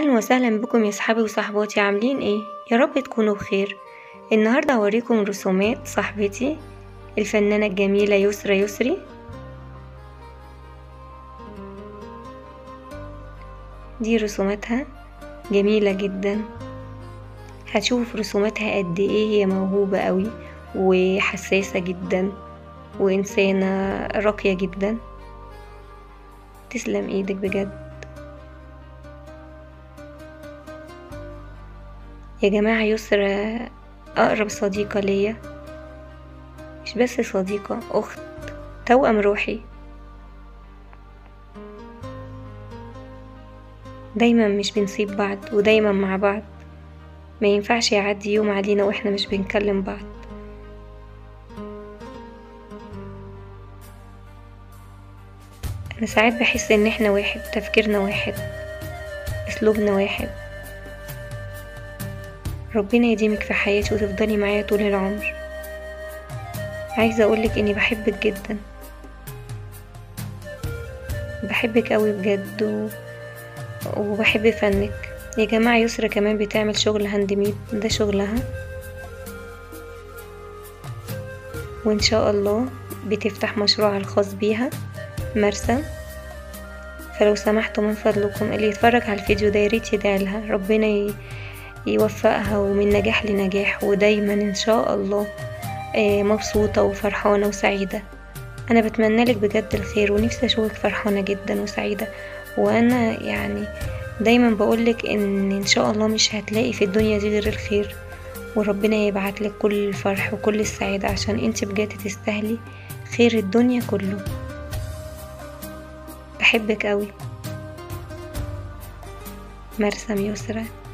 اهلا وسهلا بكم يا صحابي وصحباتي عاملين ايه يا رب تكونوا بخير النهارده هوريكم رسومات صاحبتي الفنانه الجميله يسرى يسري دي رسوماتها جميله جدا هتشوف رسوماتها قد ايه هي موهوبه قوي وحساسه جدا وانسانه راقيه جدا تسلم ايدك بجد يا جماعة يسرى أقرب صديقة ليا مش بس صديقة أخت توأم روحي دايما مش بنسيب بعض ودايما مع بعض ما ينفعش يعدي يوم علينا واحنا مش بنكلم بعض انا ساعات بحس ان احنا واحد تفكيرنا واحد اسلوبنا واحد ربنا يديمك في حياتي وتفضلي معايا طول العمر عايزة أقولك إني بحبك جدا بحبك قوي بجد و... وبحب فنك يا جماعة يسرا كمان بتعمل شغل هاند ميد ده شغلها وإن شاء الله بتفتح مشروعها الخاص بيها مرسى فلو سمحتوا من فضلكم اللي يتفرج على الفيديو ده ياريت يدعيلها ربنا ي... يوفقها ومن نجاح لنجاح ودايما ان شاء الله مبسوطة وفرحانة وسعيدة انا بتمنى لك بجد الخير ونفسي اشوفك فرحانة جدا وسعيدة وانا يعني دايما بقولك ان ان شاء الله مش هتلاقي في الدنيا دي غير الخير وربنا يبعت لك كل الفرح وكل السعادة عشان انت بجد تستاهلي خير الدنيا كله بحبك قوي مرسم يسرى